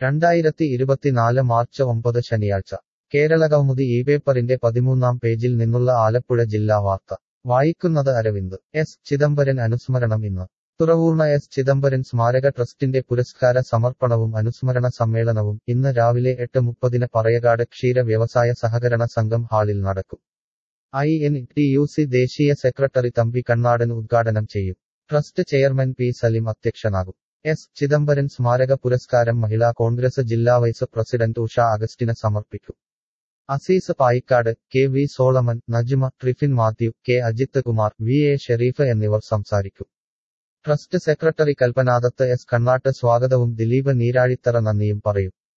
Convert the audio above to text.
രണ്ടായിരത്തി ഇരുപത്തിനാല് മാർച്ച് ഒമ്പത് ശനിയാഴ്ച കേരളകൗമുദി ഈ പേപ്പറിന്റെ പതിമൂന്നാം പേജിൽ നിന്നുള്ള ആലപ്പുഴ ജില്ലാ വാർത്ത വായിക്കുന്നത് അരവിന്ദ് എസ് ചിദംബരൻ അനുസ്മരണം ഇന്ന് തുറവൂർണ എസ് ചിദംബരൻ സ്മാരക ട്രസ്റ്റിന്റെ പുരസ്കാര സമർപ്പണവും അനുസ്മരണ സമ്മേളനവും ഇന്ന് രാവിലെ എട്ട് മുപ്പതിന് പറയകാട് ക്ഷീര വ്യവസായ സഹകരണ സംഘം ഹാളിൽ നടക്കും I N T U C ദേശീയ സെക്രട്ടറി തമ്പി കണ്ണാടൻ ഉദ്ഘാടനം ചെയ്യും ട്രസ്റ്റ് ചെയർമാൻ പി സലിം അധ്യക്ഷനാകും എസ് ചിദംബരൻ സ്മാരക പുരസ്കാരം മഹിളാ കോൺഗ്രസ് ജില്ലാ വൈസ് പ്രസിഡന്റ് ഉഷ അഗസ്റ്റിന് സമർപ്പിക്കും Aziz Payikkad K V Solomon Najma Triffin Mathew K Ajith Kumar V A Sherif എന്നിവർ സംസാരിക്കും trust secretary Kalpanadath S Kannat സ്വാഗതവും ദിലീപ് നീരാഴിത്തറ നന്ദിയും പറയും